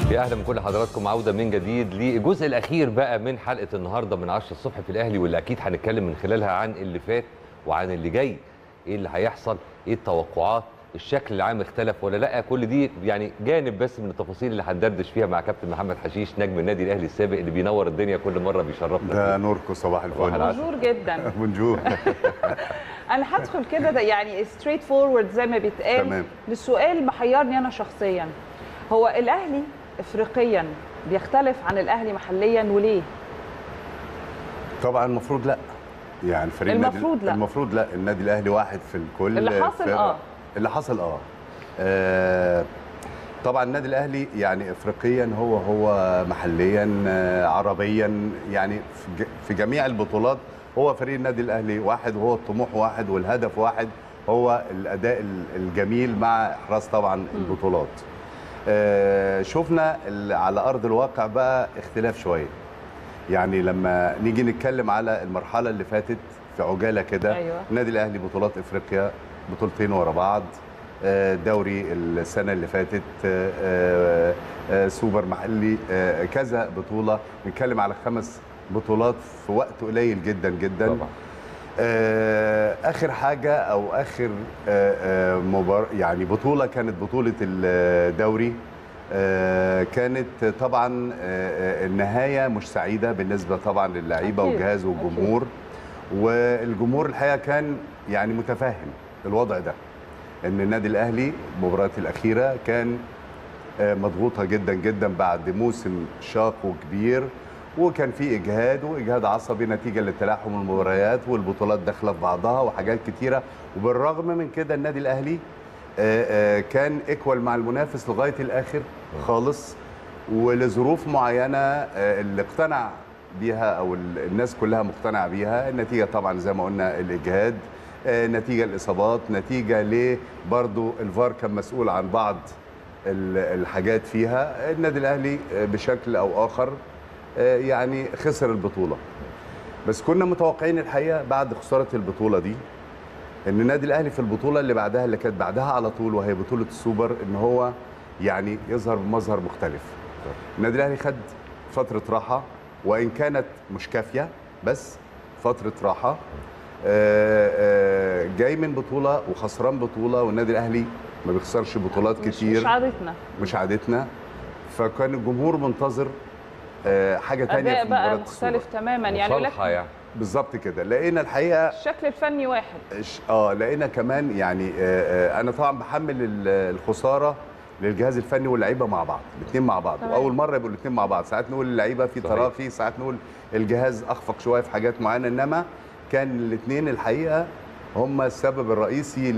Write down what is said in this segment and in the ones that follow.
يا اهلا بكل حضراتكم عوده من جديد للجزء الاخير بقى من حلقه النهارده من 10 الصبح في الاهلي واللي اكيد هنتكلم من خلالها عن اللي فات وعن اللي جاي ايه اللي هيحصل ايه التوقعات الشكل العام اختلف ولا لا كل دي يعني جانب بس من التفاصيل اللي هندردش فيها مع كابتن محمد حشيش نجم النادي الاهلي السابق اللي بينور الدنيا كل مره بيشرفنا ده نوركو صباح صباح الفل العسل. بونجور جدا بونجور انا هدخل كده ده يعني ستريت فورورد زي ما بيتقال تمام. للسؤال محيرني انا شخصيا هو الاهلي افريقيا بيختلف عن الاهلي محليا وليه طبعا المفروض لا يعني فريق النادي- المفروض لا. المفروض لا النادي الاهلي واحد في الكل اللي حاصل فرقة. آه. اللي حصل اه, آه طبعا النادي الاهلي يعني افريقيا هو هو محليا آه عربيا يعني في ج- في جميع البطولات هو فريق النادي الاهلي واحد وهو الطموح واحد والهدف واحد هو الاداء ال- الجميل مع احراز طبعا البطولات آه شفنا ال- على ارض الواقع بقى اختلاف شويه يعني لما نيجي نتكلم على المرحله اللي فاتت في عجاله كده أيوة. النادي الاهلي بطولات افريقيا بطولتين ورا بعض آه، دوري السنه اللي فاتت آه، آه، آه، سوبر محلي آه، كذا بطوله نتكلم على خمس بطولات في وقت قليل جدا جدا طبعا آه، اخر حاجه او اخر آه، آه، مبار يعني بطوله كانت بطوله الدوري آه، كانت طبعا آه، آه، النهايه مش سعيده بالنسبه طبعا للعيبه أكيد، والجهاز والجمهور والجمهور الحقيقه كان يعني متفهم الوضع ده ان النادي الاهلي المباريات الاخيره كان آه، مضغوطه جدا جدا بعد موسم شاق وكبير وكان في اجهاد واجهاد عصبي نتيجه لتلاحم المباريات والبطولات داخله في بعضها وحاجات كتيره وبالرغم من كده النادي الاهلي آه، آه، كان ايكوال مع المنافس لغايه الاخر خالص ولظروف معينه آه، اللي اقتنع بيها او ال- الناس كلها مقتنعه بيها النتيجه طبعا زي ما قلنا الاجهاد آه، نتيجه الاصابات نتيجه ل برضو الفار كان مسؤول عن بعض ال- الحاجات فيها النادي الاهلي آه، بشكل او اخر آه، يعني خسر البطوله بس كنا متوقعين الحقيقه بعد خساره البطوله دي ان النادي الاهلي في البطوله اللي بعدها اللي كانت بعدها على طول وهي بطوله السوبر ان هو يعني يظهر بمظهر مختلف النادي الاهلي خد فتره راحه وان كانت مش كافيه بس فتره راحه آه، آه، جاي من بطوله وخسران بطوله والنادي الاهلي ما بيخسرش بطولات مش, كتير مش عادتنا مش عادتنا فكان الجمهور منتظر آه، حاجه تانية اداء في بقى مباراه مختلف السوبر تماما يعني مصالحه لكن يعني بالظبط كده لقينا الحقيقه الشكل الفني واحد ش- اه لقينا كمان يعني آه، آه، انا طبعا بحمل ال- الخساره للجهاز الفني واللعيبه مع بعض الاثنين مع بعض تمام. واول مره يبقوا الاثنين مع بعض ساعات نقول اللعيبه في صحيح. تراخي ساعات نقول الجهاز اخفق شويه في حاجات معينه انما كان الاثنين الحقيقه هم السبب الرئيسي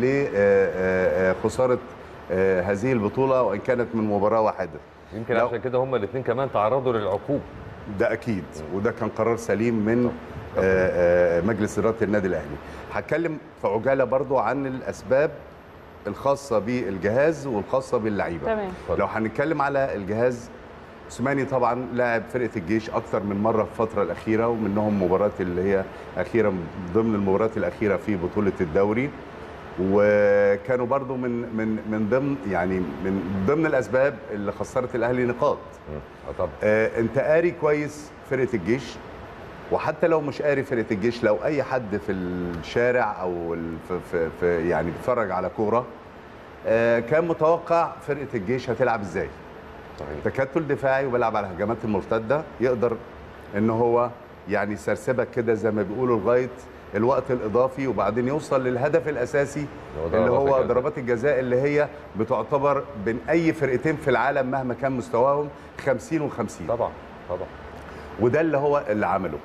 لخساره هذه البطوله وان كانت من مباراه واحده يمكن لو- عشان كده هما الاثنين كمان تعرضوا للعقوب ده اكيد وده كان قرار سليم من آه، آه، مجلس اداره النادي الاهلي هتكلم في عجاله برضو عن الاسباب الخاصه بالجهاز والخاصه باللعيبه تمام اتفضل. لو هنتكلم على الجهاز عثماني طبعا لاعب فرقه الجيش اكتر من مره في الفتره الاخيره ومنهم مباراه اللي هي اخيره ضمن المباريات الاخيره في بطوله الدوري وكانوا برضو من من من ضمن يعني من ضمن الاسباب اللي خسرت الاهلي نقاط مم. اه طبعا آه، انت قاري كويس فرقه الجيش وحتى لو مش قاري فرقه الجيش لو اي حد في الشارع او ال- في, في, في يعني بيتفرج على كوره آه، كان متوقع فرقه الجيش هتلعب ازاي صحيح تكتل دفاعي وبيلعب على الهجمات المرتده يقدر ان هو يعني يسرسبك كده زي ما بيقولوا لغايه الوقت الاضافي وبعدين يوصل للهدف الاساسي اللي اللي هو ضربات هو الجزاء. ضربات الجزاء اللي هي بتعتبر بين اي فرقتين في العالم مهما كان مستواهم 50 و50 طبعا طبعا وده اللي هو اللي عمله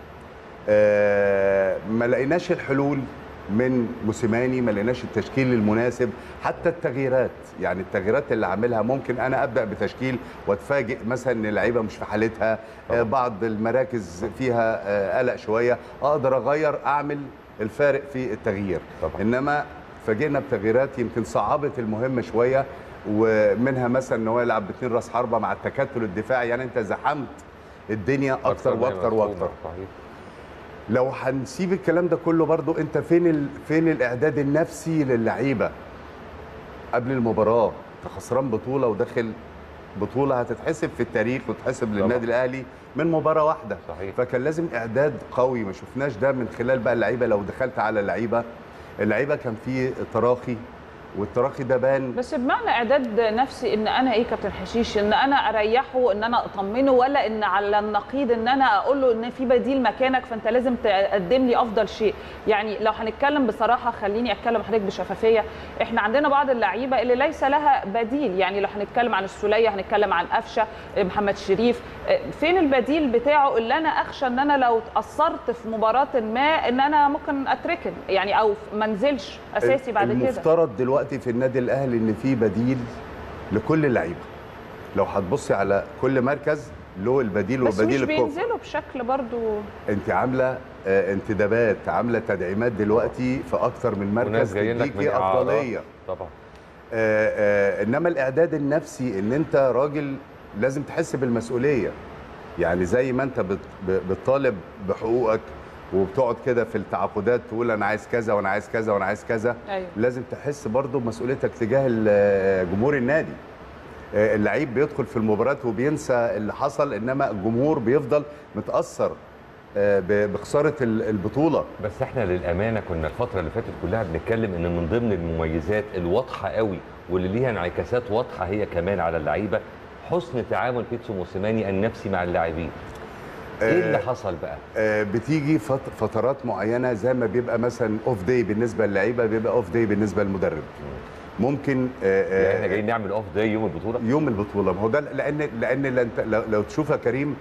آه ما لقيناش الحلول من موسيماني ما لقيناش التشكيل المناسب حتى التغييرات يعني التغييرات اللي عاملها ممكن انا ابدا بتشكيل واتفاجئ مثلا ان اللعيبه مش في حالتها آه بعض المراكز فيها آه قلق شويه اقدر اغير اعمل الفارق في التغيير طبعا. انما فاجئنا بتغييرات يمكن صعبت المهمه شويه ومنها مثلا ان هو يلعب باثنين راس حربه مع التكتل الدفاعي يعني انت زحمت الدنيا اكتر ما هي واكتر مفهومة. واكتر صحيح لو هنسيب الكلام ده كله برضو انت فين ال... فين الاعداد النفسي للعيبه قبل المباراه انت خسران بطوله وداخل بطوله هتتحسب في التاريخ وتتحسب طبعا. للنادي الاهلي من مباراه واحده صحيح. فكان لازم اعداد قوي ما شفناش ده من خلال بقى اللعيبه لو دخلت على اللعيبه اللعيبه كان في تراخي والتراخي ده بان بس بمعنى اعداد نفسي ان انا ايه كابتن حشيش ان انا اريحه ان انا اطمنه ولا ان على النقيض ان انا اقول له ان في بديل مكانك فانت لازم تقدم لي افضل شيء يعني لو هنتكلم بصراحه خليني اتكلم حضرتك بشفافيه احنا عندنا بعض اللعيبه اللي ليس لها بديل يعني لو هنتكلم عن السوليه هنتكلم عن قفشه محمد شريف فين البديل بتاعه اللي انا اخشى ان انا لو اتاثرت في مباراه ما ان انا ممكن اتركن يعني او ما انزلش اساسي بعد كده المفترض دلوقتي في النادي الاهلي ان في بديل لكل اللعيبه لو هتبصي على كل مركز له البديل بس مش والبديل الكفء بينزلوا بشكل برضو انت عامله آه، انتدابات عامله تدعيمات دلوقتي في اكتر من مركز وناس جايين لك من تديكي إعارات. افضليه طبعا آه، آه، انما الاعداد النفسي ان انت راجل لازم تحس بالمسؤوليه يعني زي ما انت بت- ب- بتطالب بحقوقك وبتقعد كده في التعاقدات تقول انا عايز كذا وانا عايز كذا وانا عايز كذا ايوه لازم تحس برضو بمسؤوليتك تجاه ال- جمهور النادي آه، اللعيب بيدخل في المباراة وبينسى اللي حصل انما الجمهور بيفضل متاثر آه، ب- بخساره ال- البطوله بس احنا للامانه كنا الفتره اللي فاتت كلها بنتكلم ان من ضمن المميزات الواضحه قوي واللي ليها انعكاسات واضحه هي كمان على اللعيبه حسن تعامل بيتسو موسيماني النفسي مع اللاعبين ايه اللي آه، حصل بقى آه، بتيجي فت- فترات معينه زي ما بيبقى مثلا اوف داي بالنسبه للعيبه بيبقى اوف داي بالنسبه للمدرب ممكن آه، آه، يعني احنا جايين نعمل اوف داي يوم البطوله يوم البطوله ما هو ده لان لان ل- انت لو, لو تشوف يا كريم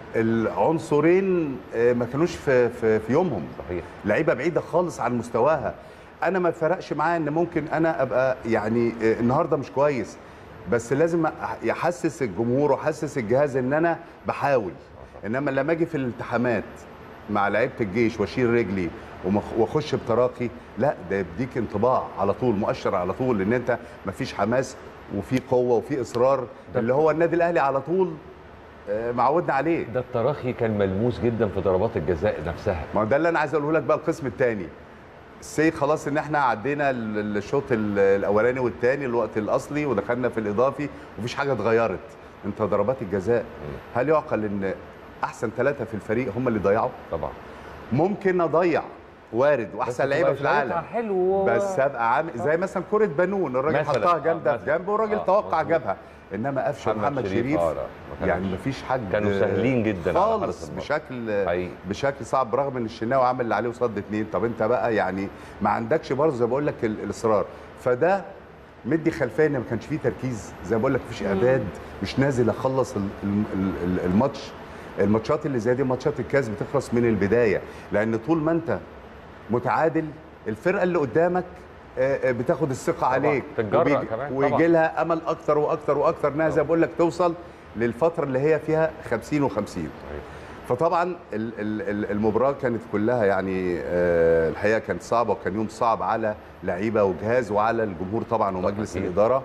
العنصرين آه، ما كانوش في في, في يومهم صحيح لعيبه بعيده خالص عن مستواها انا ما فرقش معايا ان ممكن انا ابقى يعني آه، النهارده مش كويس بس لازم أح- يحسس الجمهور وحسس الجهاز ان انا بحاول انما لما اجي في الالتحامات مع لعيبه الجيش واشيل رجلي ومخ- واخش بتراقي لا ده يديك انطباع على طول مؤشر على طول ان انت مفيش حماس وفي قوه وفي اصرار ده- اللي هو النادي الاهلي على طول آه، معودنا عليه ده التراخي كان ملموس جدا في ضربات الجزاء نفسها ما هو ده اللي انا عايز اقوله لك بقى القسم الثاني سي خلاص ان احنا عدينا ال- الشوط ال- الاولاني والثاني الوقت الاصلي ودخلنا في الاضافي ومفيش حاجه اتغيرت انت ضربات الجزاء هل يعقل ان احسن ثلاثه في الفريق هم اللي ضيعوا طبعا ممكن اضيع وارد بس واحسن لعيبه في تبقى شايفها العالم حلو بس ابقى عامل زي مثلا كره بنون الراجل مثلاً، حطها آه، جامده في مثلاً. جنب والراجل آه، توقع مظبوط. جابها انما قفشه محمد محمد شريف، شريف آه، لا، ما يعني كانوش- مفيش حد كانوا سهلين جدا على حارس خالص المرمى. بشكل حقيقي. بشكل صعب برغم ان الشناوي عامل اللي عليه وصد اتنين طب انت بقى يعني ما عندكش برضه زي ما بقول لك ال- الاصرار فده مدي خلفيه ان ما كانش فيه تركيز زي ما بقول لك مفيش اعداد مش نازل اخلص ال- ال- ال- ال- الماتش الماتشات اللي زي دي ماتشات الكاس بتخلص من البدايه لان طول ما انت متعادل الفرقه اللي قدامك آه، آه، بتاخد الثقه عليك تتجرأ وبيجي- كمان طبعاً. ويجي لها امل اكتر واكتر واكتر انها زي ما بقول لك توصل للفتره اللي هي فيها 50 و50 صحيح. فطبعا ال- ال- ال- المباراه كانت كلها يعني آه، الحقيقه كانت صعبه وكان يوم صعب على لعيبه وجهاز وعلى الجمهور طبعا ومجلس أكيد. الاداره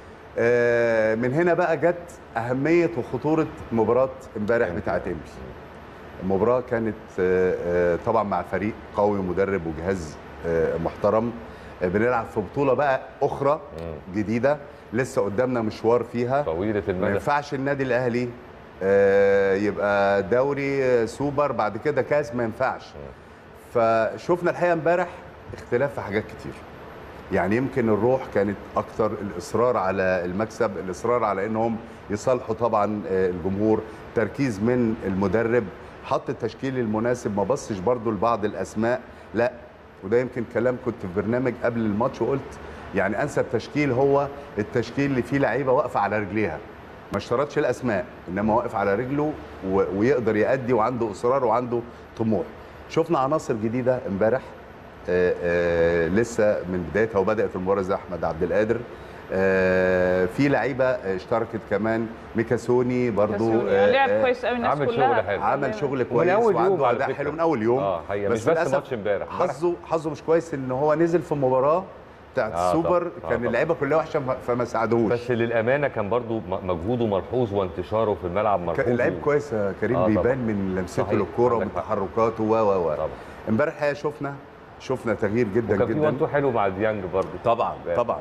آه، من هنا بقى جت اهميه وخطوره مباراه امبارح بتاعت امبي المباراه كانت آه، آه، طبعا مع فريق قوي ومدرب وجهاز آه، محترم آه، بنلعب في بطوله بقى اخرى جديده لسه قدامنا مشوار فيها طويله ما المدى ينفعش النادي الاهلي آه، يبقى دوري آه، سوبر بعد كده كاس ما ينفعش فشفنا الحقيقه امبارح اختلاف في حاجات كتير يعني يمكن الروح كانت اكتر الاصرار على المكسب الاصرار على انهم يصالحوا طبعا آه، الجمهور تركيز من المدرب حط التشكيل المناسب ما بصش برضو لبعض الاسماء لا وده يمكن كلام كنت في برنامج قبل الماتش وقلت يعني انسب تشكيل هو التشكيل اللي فيه لعيبه واقفه على رجليها ما اشترطش الاسماء انما واقف على رجله و- ويقدر يأدي وعنده اصرار وعنده طموح شفنا عناصر جديده امبارح آه، آه، لسه من بدايتها وبدات المباراه زي احمد عبد القادر آه، في لعيبه اشتركت كمان ميكاسوني برضو كاسوني. آه، لعب آه، كويس قوي الناس عمل كلها شغل حلو. عمل شغل ومن كويس أول يوم وعنده على اداء فكرة. حلو من اول يوم اه هي مش بس للأسف ماتش امبارح امبارح حظه حظه مش كويس ان هو نزل في مباراه بتاعت آه، السوبر طبعاً. آه، كان طبعاً. اللعيبه كلها وحشه ف- فما ساعدوش بس للامانه كان برضو م- مجهوده ملحوظ وانتشاره في الملعب ملحوظ اللعيب كويس يا كريم آه، طبعاً. بيبان من لمسته صحيح. للكوره عندك ومن حق. تحركاته و و و طبعا امبارح الحقيقه شفنا شفنا تغيير جدا وكان في جدا وان تو حلو مع ديانج برضو طبعا امبارح. طبعا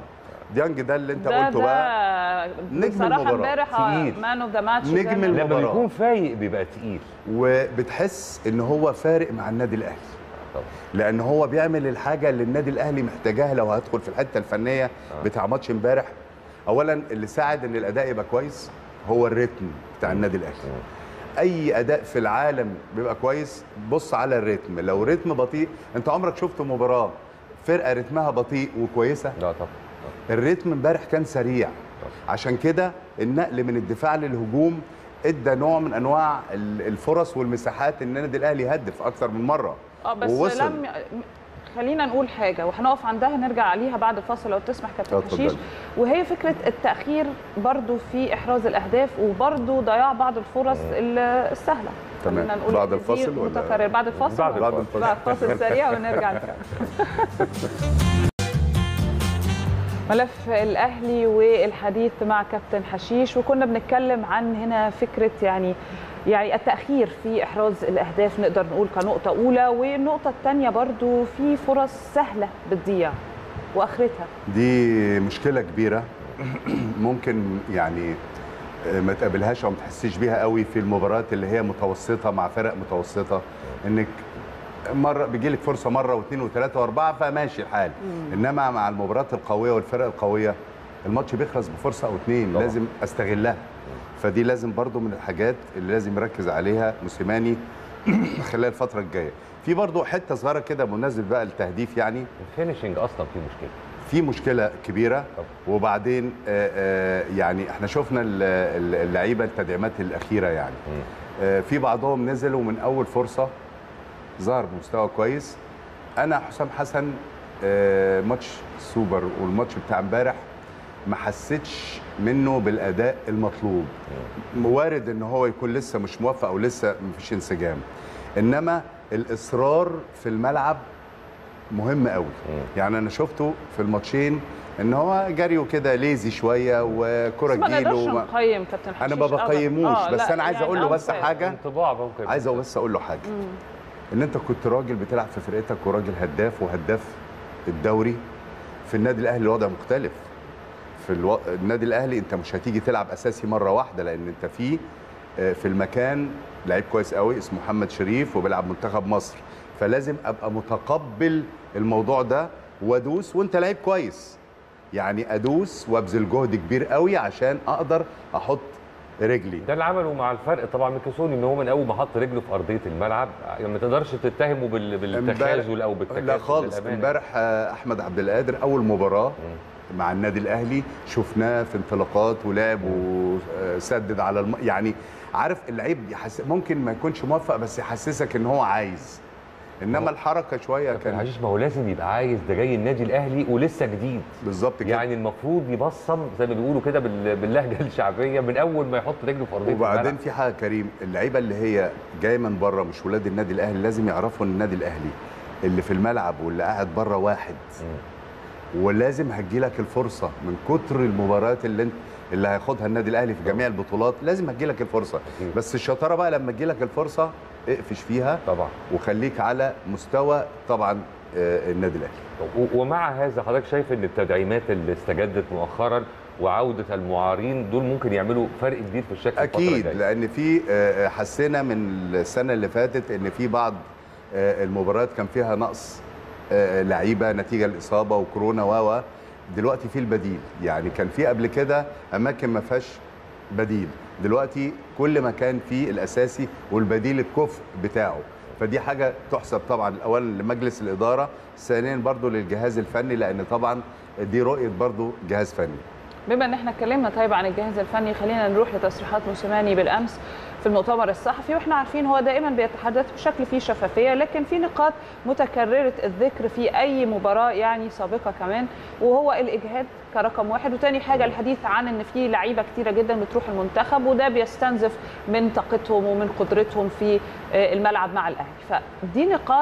ديانج ده اللي انت ده قلته بقى ده نجم بصراحه المباراة. امبارح تقيل. مان اوف ذا ماتش نجم لما المباراة. بيكون فايق بيبقى تقيل وبتحس ان هو فارق مع النادي الاهلي طبعا لان هو بيعمل الحاجه اللي النادي الاهلي محتاجاها لو هدخل في الحته الفنيه بتاع ماتش امبارح اولا اللي ساعد ان الاداء يبقى كويس هو الريتم بتاع النادي الاهلي اي اداء في العالم بيبقى كويس بص على الريتم لو ريتم بطيء انت عمرك شفت مباراه فرقه رتمها بطيء وكويسه لا طبعا الريتم امبارح كان سريع عشان كده النقل من الدفاع للهجوم ادى نوع من انواع ال- الفرص والمساحات ان النادي الاهلي يهدف اكتر من مره اه بس ووصل. لم خلينا نقول حاجه وهنقف عندها نرجع عليها بعد الفاصل لو تسمح كابتن اتفضل. حشيش وهي فكره التاخير برضو في احراز الاهداف وبرضو ضياع بعض الفرص ال- السهله تمام. خلينا نقول بعد إن دي الفاصل ولا- متكرر بعد الفاصل بعد بعد الفاصل. الفاصل بعد فاصل سريع ونرجع نكمل ملف الاهلي والحديث مع كابتن حشيش وكنا بنتكلم عن هنا فكره يعني يعني التاخير في احراز الاهداف نقدر نقول كنقطه اولى والنقطه الثانيه برضو في فرص سهله بتضيع واخرتها دي مشكله كبيره ممكن يعني آه، ما تقابلهاش او ما تحسيش بيها قوي في المباريات اللي هي متوسطه مع فرق متوسطه انك مره بيجي لك فرصه مره واثنين وثلاثه واربعه فماشي الحال انما مع المباريات القويه والفرق القويه الماتش بيخلص بفرصه او اثنين طبعا. لازم استغلها فدي لازم برضو من الحاجات اللي لازم يركز عليها موسيماني خلال الفتره الجايه في برضو حته صغيره كده بمناسبه بقى التهديف يعني الفينشنج اصلا فيه مشكله في مشكله كبيره طبعا. وبعدين آه، آه، يعني احنا شفنا ال- ال- اللعيبه التدعيمات الاخيره يعني مم. آه، في بعضهم نزلوا من اول فرصه ظهر بمستوى كويس انا حسام حسن آه، ماتش سوبر والماتش بتاع امبارح ما حسيتش منه بالاداء المطلوب وارد ان هو يكون لسه مش موفق او لسه مفيش انسجام انما الاصرار في الملعب مهم قوي مم. يعني انا شفته في الماتشين ان هو جريه كده ليزي شويه وكره بس ما نقدرش تجيله وما- نقيم كابتن حشيش انا ما أبداً. بقيموش آه، بس لا، انا عايز يعني اقول له بس unfair. حاجه انطباع ممكن عايز بس اقول له حاجه ان انت كنت راجل بتلعب في فرقتك وراجل هداف وهداف الدوري في النادي الاهلي الوضع مختلف في الو... النادي الاهلي انت مش هتيجي تلعب اساسي مره واحده لان انت في آه، في المكان لعيب كويس قوي اسمه محمد شريف وبيلعب منتخب مصر فلازم ابقى متقبل الموضوع ده وادوس وانت لعيب كويس يعني ادوس وابذل جهد كبير قوي عشان اقدر احط رجلي ده اللي عمله مع الفرق طبعا من كسوني ان هو من اول ما حط رجله في ارضيه الملعب يعني ما تقدرش تتهمه بال- بالتخاذل او بالتكاسل لا خالص للأمانة. امبارح آه، احمد عبد القادر اول مباراه مع النادي الاهلي شفناه في انطلاقات ولعب وسدد على الم... يعني عارف اللعيب يحس... ممكن ما يكونش موفق بس يحسسك ان هو عايز انما الحركه شويه كابتن كان حشيش ما هو لازم يبقى عايز ده جاي النادي الاهلي ولسه جديد بالظبط كده يعني المفروض يبصم زي ما بيقولوا كده بال- باللهجه الشعبيه من اول ما يحط رجله في ارضيه وبعدين الملعب. في حاجه كريم اللعيبه اللي هي جايه من بره مش ولاد النادي الاهلي لازم يعرفوا ان النادي الاهلي اللي في الملعب واللي قاعد بره واحد ولازم هتجيلك الفرصه من كتر المباريات اللي انت اللي هياخدها النادي الاهلي في جميع البطولات لازم هتجيلك الفرصه أكيد. بس الشطاره بقى لما تجيلك الفرصه اقفش فيها طبعا وخليك على مستوى طبعا آه، النادي الاهلي و- ومع هذا حضرتك شايف ان التدعيمات اللي استجدت مؤخرا وعوده المعارين دول ممكن يعملوا فرق كبير في الشكل الفترة اكيد الجاية. لان في آه، حسينا من السنه اللي فاتت ان في بعض آه، المباريات كان فيها نقص آه، لعيبه نتيجه الاصابه وكورونا و و. دلوقتي في البديل يعني كان في قبل كده اماكن ما فيهاش بديل دلوقتي كل مكان فيه الاساسي والبديل الكفء بتاعه فدي حاجه تحسب طبعا اولا لمجلس الاداره ثانيا برضو للجهاز الفني لان طبعا دي رؤيه برضو جهاز فني بما ان احنا اتكلمنا طيب عن الجهاز الفني خلينا نروح لتصريحات موسيماني بالامس في المؤتمر الصحفي واحنا عارفين هو دائما بيتحدث بشكل فيه شفافيه لكن في نقاط متكرره الذكر في اي مباراه يعني سابقه كمان وهو الاجهاد كرقم واحد وتاني حاجه الحديث عن ان في لعيبه كتيره جدا بتروح المنتخب وده بيستنزف من طاقتهم ومن قدرتهم في آه، الملعب مع الاهلي فدي نقاط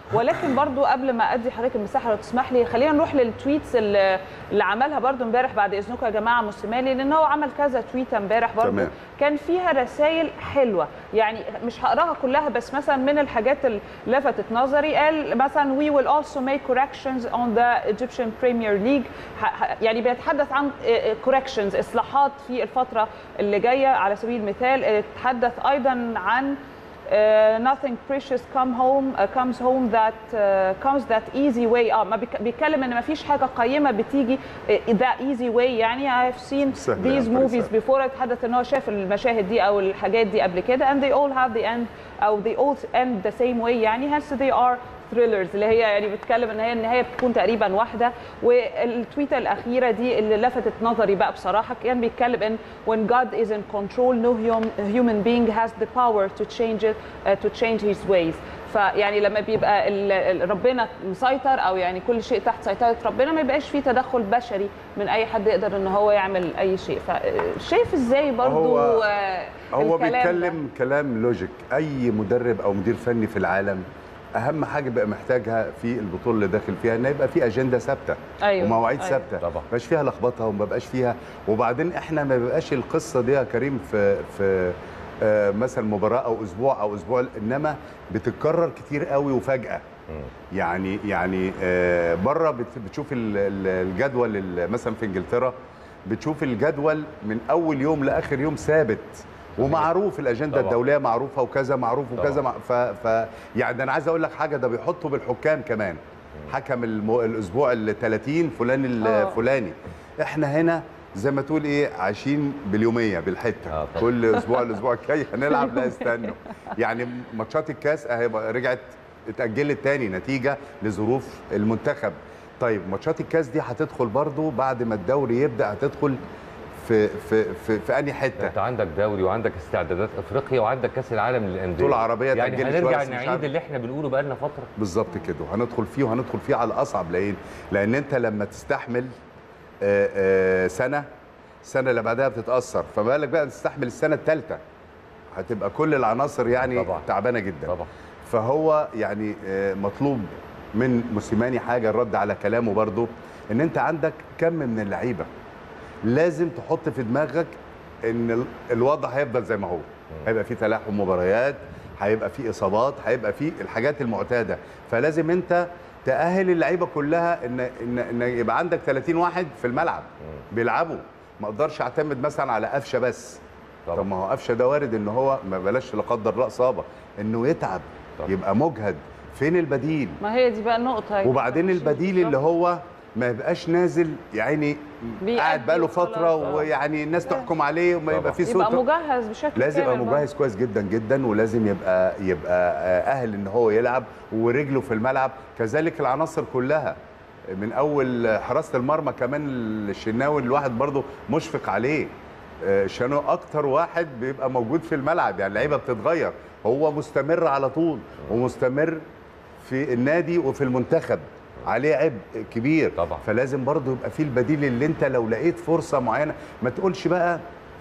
ولكن برضو قبل ما ادي حضرتك المساحه لو تسمح لي خلينا نروح للتويتس اللي, اللي عملها برضو امبارح بعد اذنكم يا جماعه موسيماني لان هو عمل كذا تويت امبارح برضو تمام. كان فيها رسائل حلوه يعني مش هقراها كلها بس مثلا من الحاجات اللي لفتت نظري قال مثلا we will also make corrections on the Egyptian Premier League ح- ح- يعني بيتحدث عن corrections اصلاحات في الفتره اللي جايه على سبيل المثال اتحدث ايضا عن Uh, nothing precious come home uh, comes home that uh, comes that easy way اه ما بيك- بيتكلم ان ما فيش حاجه قيمه بتيجي ذا easy way يعني I've seen سهل these يعني، movies سهل. before اتحدث ان هو شاف المشاهد دي او الحاجات دي قبل كده and they all have the end او they all end the same way يعني hence they are thrillers اللي هي يعني بتتكلم ان هي النهايه بتكون تقريبا واحده والتويته الاخيره دي اللي لفتت نظري بقى بصراحه كان بيتكلم ان when God is in control no hum- human being has the power to change it uh, to change his ways فيعني لما بيبقى ال- ال- ربنا مسيطر او يعني كل شيء تحت سيطره ربنا ما يبقاش فيه تدخل بشري من اي حد يقدر ان هو يعمل اي شيء فشايف ازاي برضو هو- آه، هو الكلام ده؟ بيتكلم كلام لوجيك اي مدرب او مدير فني في العالم اهم حاجه بقى محتاجها في البطوله اللي داخل فيها ان يبقى في اجنده ثابته أيوة، ومواعيد أيوة. ثابته طبعا. ما يبقاش فيها لخبطه وما بقاش فيها وبعدين احنا ما بيبقاش القصه دي يا كريم في في آه، مثلا مباراه او اسبوع او اسبوع انما بتتكرر كتير قوي وفجاه يعني يعني آه، بره بت- بتشوف ال- ال- الجدول ال- مثلا في انجلترا بتشوف الجدول من اول يوم لاخر يوم ثابت ومعروف الاجنده طبعا. الدوليه معروفه وكذا معروف وكذا طبعا. مع- ف, ف يعني انا عايز اقول لك حاجه ده بيحطوا بالحكام كمان حكم الم... الاسبوع ال 30 فلان آه. الفلاني احنا هنا زي ما تقول ايه عايشين باليوميه بالحته آه، طبعا. كل اسبوع الاسبوع الجاي هنلعب لا استنوا يعني ماتشات الكاس اهي بقى رجعت اتاجلت تاني نتيجه لظروف المنتخب طيب ماتشات الكاس دي هتدخل برضو بعد ما الدوري يبدا هتدخل في في في, في انهي حته انت عندك دوري وعندك استعدادات افريقيا وعندك كاس العالم للانديه بطولة عربية يعني اتأجلت شوية هنرجع بس مش نعيد عارف. اللي احنا بنقوله بقالنا فتره بالظبط كده وهندخل فيه وهندخل فيه على الاصعب لان لان انت لما تستحمل آه، آه، سنه السنه اللي بعدها بتتاثر فما بالك بقى تستحمل السنه الثالثه هتبقى كل العناصر يعني طبعا. تعبانه جدا طبعا فهو يعني آه، مطلوب من موسيماني حاجه الرد على كلامه برضو ان انت عندك كم من اللعيبه لازم تحط في دماغك ان ال- الوضع هيفضل زي ما هو هيبقى في تلاحم مباريات هيبقى في اصابات هيبقى في الحاجات المعتاده فلازم انت تاهل اللعيبه كلها ان ان ان يبقى عندك 30 واحد في الملعب بيلعبوا ما اقدرش اعتمد مثلا على قفشه بس طبعا. طب ما هو قفشه ده وارد ان هو ما بلاش لا قدر الله اصابه انه يتعب طبعا. يبقى مجهد فين البديل ما هي دي بقى النقطه وبعدين البديل اللي هو ما يبقاش نازل يعني بيأدي قاعد بقاله وخلاص، فتره آه. ويعني الناس تحكم عليه وما طبعا. يبقى فيه يبقى صوت مجهز بشكل لازم يبقى كامل مجهز كويس جدا جدا ولازم يبقى يبقى آه، اهل ان هو يلعب ورجله في الملعب كذلك العناصر كلها من اول حراسه المرمى كمان الشناوي الواحد برضه مشفق عليه آه، الشناوي اكتر واحد بيبقى موجود في الملعب يعني اللعيبه بتتغير هو مستمر على طول ومستمر في النادي وفي المنتخب عليه عبء كبير طبعا. فلازم برضه يبقى فيه البديل اللي انت لو لقيت فرصه معينه ما تقولش بقى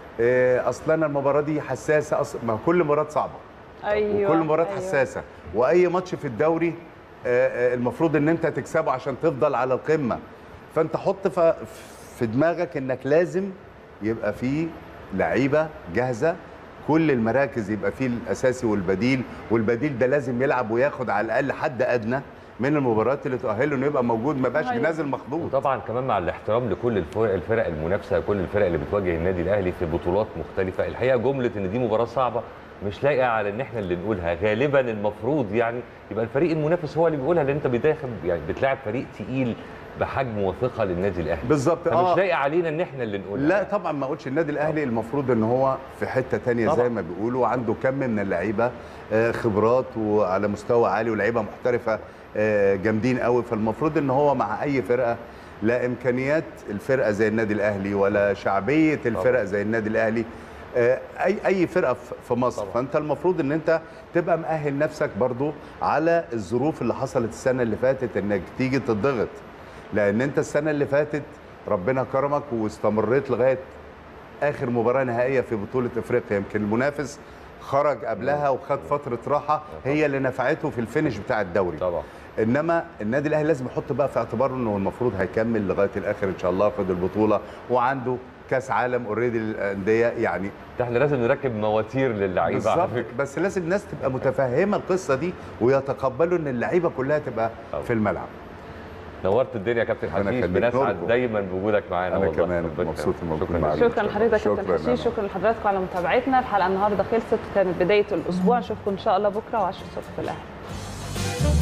آه، اصل انا المباراه دي حساسه أصل ما كل مباراه صعبه ايوه وكل مباراه أيوة. حساسه واي ماتش في الدوري آه، آه، المفروض ان انت تكسبه عشان تفضل على القمه فانت حط ف- في دماغك انك لازم يبقى في لعيبه جاهزه كل المراكز يبقى فيه الاساسي والبديل والبديل ده لازم يلعب وياخد على الاقل حد ادنى من المباريات اللي تؤهله انه يبقى موجود ما بقاش أيوة. نازل مخضوض وطبعا كمان مع الاحترام لكل الفرق, الفرق المنافسه كل الفرق اللي بتواجه النادي الاهلي في بطولات مختلفه الحقيقه جمله ان دي مباراه صعبه مش لايقه على ان احنا اللي نقولها غالبا المفروض يعني يبقى الفريق المنافس هو اللي بيقولها لان انت بتداخل يعني بتلاعب فريق تقيل بحجم وثقه للنادي الاهلي بالظبط فمش لايقه علينا ان احنا اللي نقولها لا طبعا ما اقولش النادي الاهلي المفروض ان هو في حته تانية طبعاً. زي ما بيقولوا عنده كم من اللعيبه آه، خبرات وعلى مستوى عالي ولعيبه محترفه آه، جامدين قوي فالمفروض ان هو مع اي فرقه لا امكانيات الفرقه زي النادي الاهلي ولا شعبيه الفرق زي النادي الاهلي آه، اي اي فرقه في- في مصر طبعاً. فانت المفروض ان انت تبقى مؤهل نفسك برضو على الظروف اللي حصلت السنه اللي فاتت انك تيجي تضغط لان انت السنه اللي فاتت ربنا كرمك واستمريت لغايه اخر مباراه نهائيه في بطوله افريقيا يمكن المنافس خرج قبلها وخد فتره راحه هي اللي نفعته في الفينش بتاع الدوري طبعا انما النادي الاهلي لازم يحط بقى في اعتباره انه المفروض هيكمل لغايه الاخر ان شاء الله ياخد البطوله وعنده كاس عالم اوريدي للانديه يعني ده احنا لازم نركب مواتير للعيبه على بالظبط فكره بس لازم الناس تبقى متفهمه القصه دي ويتقبلوا ان اللعيبه كلها تبقى طبعا. في الملعب نورت الدنيا يا كابتن أنا حشيش خليك بنسعد نوركم. دايما بوجودك معانا انا والله كمان ربنا مبسوط يكرمك. موجود شكراً معاك جزيلاً. شكرا لحضرتك شكراً كابتن حشيش أنا. شكرا لحضراتكم على متابعتنا الحلقه النهارده خلصت كانت بدايه الاسبوع نشوفكم ان شاء الله بكره و10 الصبح في الاهلي